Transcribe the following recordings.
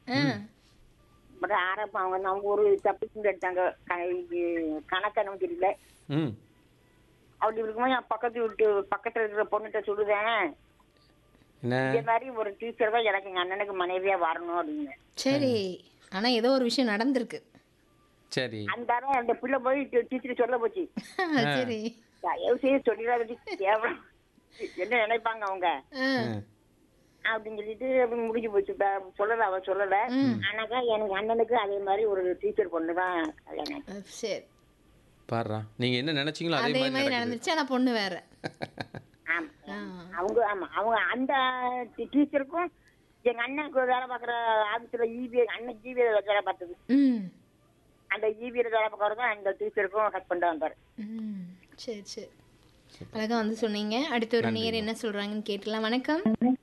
ஆ அப்புறம் ஆரப்பம் அவங்க அவங்க ஒரு தப்பிச்சு எடுத்தாங்க க- இது கணக்கணும் தெரியல ம் அப்படி இருக்கும்போது என் பக்கத்து வீட்டு பக்கத்துல இருக்கிற பொண்ணுகிட்ட சொல்லுதேன் என்ன இதே மாதிரி ஒரு டீச்சர் தான் எனக்கு எங்க அண்ணனுக்கு மனைவியா வரணும் அப்படின்னு சரி ஆனா ஏதோ ஒரு விஷயம் நடந்திருக்கு சரி அந்த நேரம் அந்த பிள்ளை போய் டீச்சர் சொல்ல போச்சு சரி தயவு செய்து சொல்லிடாதடி கேவலம் என்ன நினைப்பாங்க அவங்க ஆ ம். அப்படின்னு சொல்லிட்டு அப்படி முடிஞ்சு போச்சு ப- சொல்லல அவ சொல்லல ஆனாக்கா எனக்கு அண்ணனுக்கு அதே மாதிரி ஒரு டீச்சர் பொண்ணு தான் கல்யாணம் ஆச்சு. அஹ் சரி பாடுறா நீங்க என்ன நினைச்சீங்களோ அதே அதே மாதிரி மாதிரி நடக்குது நடந்துச்சு ஆனா பொண்ணு வேற ஆமா அவங்க ஆமா அவங்க அந்த டீ- டீச்சருக்கும் எங்க அண்ணனுக்கு வேலை பார்க்குற ஆபீஸ்ல ஈபி அண்ணன் ஜிபியில வேலை பார்த்தது ம் அந்த ஈபியில வேலை பார்க்கறது தான் அந்த டீச்சருக்கும் ஹஸ்பண்டா வந்தாரு ம் சரி சரி அழகா வந்து சொன்னீங்க அடுத்து ஒரு நேர் என்ன சொல்றாங்கன்னு கேட்கலாம் வணக்கம்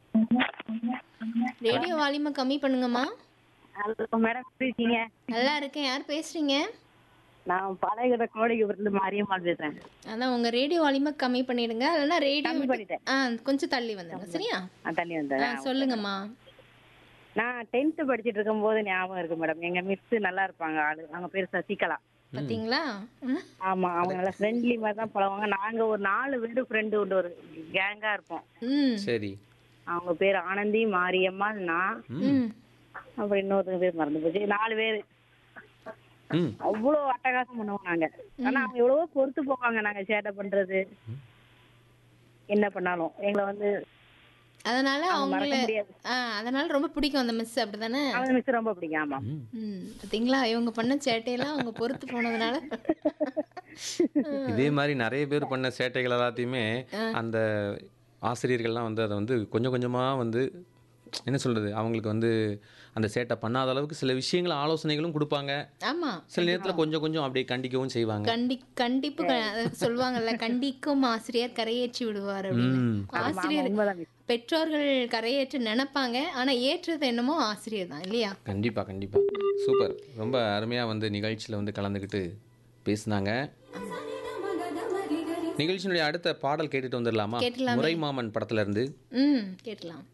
ரேடியோ வால்யூமை கம்மி பண்ணுங்கம்மா ஹலோ மேடம் எப்படி இருக்கீங்க நல்லா இருக்கேன் யார் பேசுறீங்க நான் பழைய கோடிக்கு மாரியம்மாள் பேசுறேன் அதான் உங்க ரேடியோ வால்யூமை கம்மி பண்ணிடுங்க இல்லைன்னா கம்மி ரேடியோ பண்ணிட்டேன். ஆ கொஞ்சம் தள்ளி வந்துடுங்க சரியா நான் தள்ளி ஆ வந்தேன் சொல்லுங்கம்மா நான் டென்த் படிச்சிட்டு இருக்கும்போது ஞாபகம் இருக்கு மேடம் எங்க மிஸ் நல்லா இருப்பாங்க ஆளு அவங்க பேர் சசிகலா பாத்தீங்களா ம், ஆமா அவங்க நல்லா ஃப்ரெண்ட்லி மாதிரி தான் பழகுவாங்க நாங்க ஒரு நாலு பேரு ஃப்ரெண்டு உண்டு ஒரு கேங்கா இருப்போம் ம் சரி அவங்க பேர் ஆனந்தி மாரியம்மாள் நான் ம் அப்புறம் இன்னொருத்தங்க பேர் மறந்து போச்சு நாலு பேரு ம் அவ்வளோ அட்டகாசம் பண்ணுவோம் நாங்க ஆனா அவங்க எவ்வளவோ பொறுத்து போவாங்க நாங்க சேட்டை பண்றது என்ன பண்ணாலும் எங்களை வந்து அதனால அவங்க மறக்க அவங்கள முடியாது. ஆ அதனால ரொம்ப பிடிக்கும் அந்த மிஸ் அப்படிதானே அவங்க மிஸ் ரொம்ப பிடிக்கும் ஆமா ம் ம் பாத்தீங்களா இவங்க பண்ண சேட்டையெல்லாம் அவங்க பொறுத்து போனதுனால இதே மாதிரி நிறைய பேர் பண்ண சேட்டைகள் எல்லாத்தையுமே அந்த ஆசிரியர்கள்லாம் வந்து அதை வந்து கொஞ்சம் கொஞ்சமாக வந்து என்ன சொல்கிறது அவங்களுக்கு வந்து அந்த சேட்டை பண்ணாத அளவுக்கு சில விஷயங்கள் ஆலோசனைகளும் கொடுப்பாங்க ஆமா சில நேரத்தில் கொஞ்சம் கொஞ்சம் அப்படியே கண்டிக்கவும் செய்வாங்க கண்டி கண்டிப்பு க- அது சொல்லுவாங்கல்ல கண்டிக்கும் ஆசிரியர் கரையேற்றி விடுவார் அப்படின்னு ம். ஆசிரியர் உண்மைதான் மிஸ் பெற்றோர்கள் கரையேற்ற நினைப்பாங்க ஆனா ஏற்றது என்னமோ ஆசிரியர் தான் இல்லையா கண்டிப்பாக கண்டிப்பாக சூப்பர் ரொம்ப அருமையாக வந்து நிகழ்ச்சியில் வந்து கலந்துக்கிட்டு பேசுனாங்க நிகழ்ச்சியினுடைய அடுத்த பாடல் கேட்டுட்டு வந்துடலாமா கேட்டுடலாமே. முறை மாமன் படத்துல இருந்து ம் கேட்கலாம்